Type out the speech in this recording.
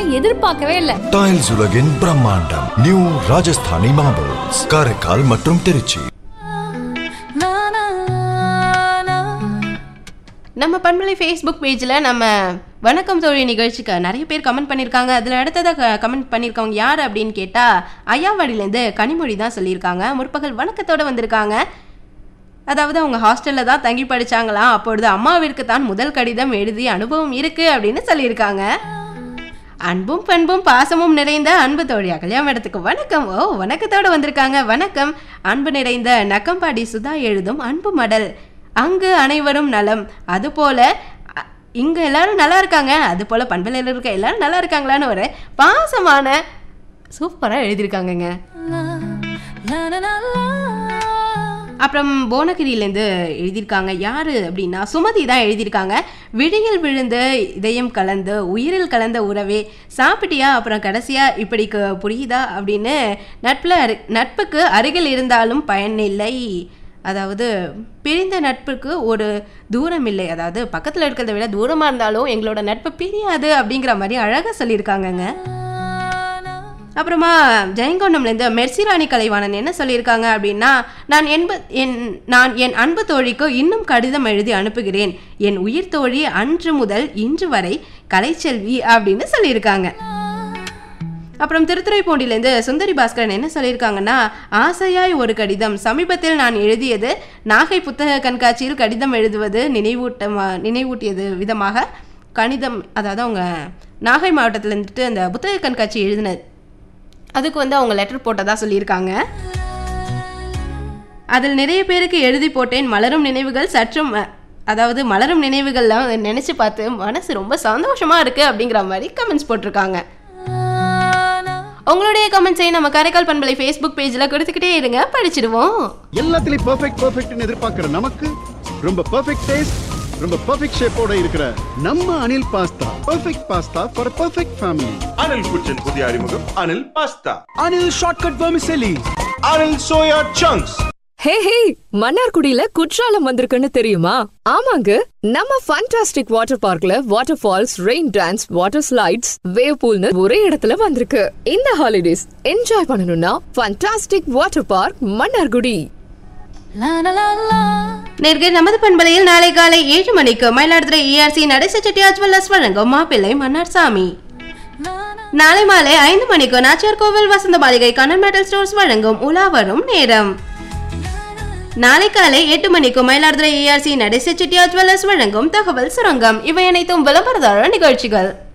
நான் எதிர்பார்க்கவே இல்ல டைல்ஸ் உலகின் பிரம்மாண்டம் நியூ ராஜஸ்தானி மார்பிள்ஸ் காரைக்கால் மற்றும் திருச்சி நம்ம பண்பலை ஃபேஸ்புக் பேஜில் நம்ம வணக்கம் தோழி நிகழ்ச்சிக்கு நிறைய பேர் கமெண்ட் பண்ணியிருக்காங்க அதில் அடுத்ததாக கமெண்ட் பண்ணியிருக்கவங்க யார் அப்படின்னு கேட்டால் ஐயாவாடியிலேருந்து கனிமொழி தான் சொல்லியிருக்காங்க முற்பகல் வணக்கத்தோடு வந்திருக்காங்க அதாவது அவங்க ஹாஸ்டலில் தான் தங்கி படிச்சாங்களாம் அப்பொழுது அம்மாவிற்கு தான் முதல் கடிதம் எழுதி அனுபவம் இருக்கு அப்படின்னு சொல்லியிருக்காங்க அன்பும் பண்பும் பாசமும் நிறைந்த அன்பு தோழி அகல்யா மேடத்துக்கு வணக்கம் ஓ வணக்கத்தோட வந்திருக்காங்க வணக்கம் அன்பு நிறைந்த நக்கம்பாடி சுதா எழுதும் அன்பு மடல் அங்கு அனைவரும் நலம் அதுபோல அ- இங்க எல்லாரும் நல்லா இருக்காங்க அது போல பண்பலையில் இருக்க எல்லாரும் நல்லா இருக்காங்களான்னு ஒரு பாசமான சூப்பரா எழுதியிருக்காங்கங்க அப்புறம் போனகிரியிலேருந்து எழுதியிருக்காங்க யாரு அப்படின்னா சுமதி தான் எழுதியிருக்காங்க விழியில் விழுந்து இதயம் கலந்து உயிரில் கலந்த உறவே சாப்பிட்டியா அப்புறம் கடைசியா இப்படி கு- புரியுதா அப்படின்னு நட்பில் அரு நட்புக்கு அருகில் இருந்தாலும் பயனில்லை அதாவது பிரிந்த நட்புக்கு ஒரு தூரம் இல்லை அதாவது பக்கத்தில் இருக்கிறத விட தூரமாக இருந்தாலும் எங்களோட நட்பு பிரியாது அப்படிங்கிற மாதிரி அழகாக சொல்லியிருக்காங்கங்க அப்புறமா ஜெயங்கொண்டம்லேருந்து மெர்சிராணி கலைவாணன் என்ன சொல்லியிருக்காங்க அப்படின்னா நான் என்ப என் நான் என் அன்பு தோழிக்கு இன்னும் கடிதம் எழுதி அனுப்புகிறேன் என் உயிர் தோழி அன்று முதல் இன்று வரை கலைச்செல்வி அப்படின்னு சொல்லியிருக்காங்க அப்புறம் திருத்துறைப்பூண்டிலேருந்து சுந்தரி பாஸ்கரன் என்ன சொல்லியிருக்காங்கன்னா ஆசையாய் ஒரு கடிதம் சமீபத்தில் நான் எழுதியது நாகை புத்தக கண்காட்சியில் கடிதம் எழுதுவது நினைவூட்ட நினைவூட்டியது விதமாக கணிதம் அதாவது அவங்க நாகை மாவட்டத்தில் இருந்துட்டு அந்த புத்தக கண்காட்சி எழுதின அதுக்கு வந்து அவங்க லெட்டர் போட்டதா சொல்லியிருக்காங்க அதில் நிறைய பேருக்கு எழுதி போட்டேன் மலரும் நினைவுகள் சற்றும் அ, அதாவது மலரும் நினைவுகள்லாம் நினச்சி பார்த்து மனசு ரொம்ப சந்தோஷமா இருக்கு அப்படிங்கிற மாதிரி கமெண்ட்ஸ் போட்டிருக்காங்க உங்களுடைய கமெண்ட்ஸை நம்ம காரைக்கால் பண்பலை ஃபேஸ்புக் பேஜில் கொடுத்துக்கிட்டே இருங்க படிச்சிடுவோம் எல்லாத்துலயும் பெர்ஃபெக்ட் பெர்ஃபெக்ட்னு எதிர்பார்க்கிற நமக்கு ரொம்ப பெர்ஃபெக்ட் டேஸ்ட் ரொம்ப பெர்ஃபெக்ட் ஷேப்போட இருக்கிற நம்ம Anil pasta perfect pasta for perfect family Anil kitchen புதிய அறிமுகம் Anil pasta Anil shortcut vermicelli Anil soya chunks hey hey மன்னார்குடியில குற்றாலம் வந்திருக்குன்னு தெரியுமா ஆமாங்க நம்ம ஃபண்டாஸ்டிக் வாட்டர் பார்க்ல water falls rain dance water slides wave பூல்னு ஒரே இடத்துல வந்திருக்கு இந்த ஹாலிடேஸ் என்ஜாய் பண்ணணும்னா ஃபண்டாஸ்டிக் வாட்டர் பார்க் மன்னார்குடி நேர்கள் நமது பண்பலையில் நாளை காலை ஏழு மணிக்கு மயிலாடுதுறை இஆர்சி நடேச செட்டியார் ஜுவல்லர்ஸ் வழங்கும் மாப்பிள்ளை மன்னார் சாமி நாளை மாலை ஐந்து மணிக்கு நாச்சியார் கோவில் வசந்த மாளிகை கண்ணன் மெட்டல் ஸ்டோர்ஸ் வழங்கும் உலா வரும் நேரம் நாளை காலை எட்டு மணிக்கு மயிலாடுதுறை இஆர்சி நடேச செட்டியார் ஜுவல்லர்ஸ் வழங்கும் தகவல் சுரங்கம் இவை அனைத்தும் விளம்பரதார நிகழ்ச்சிகள்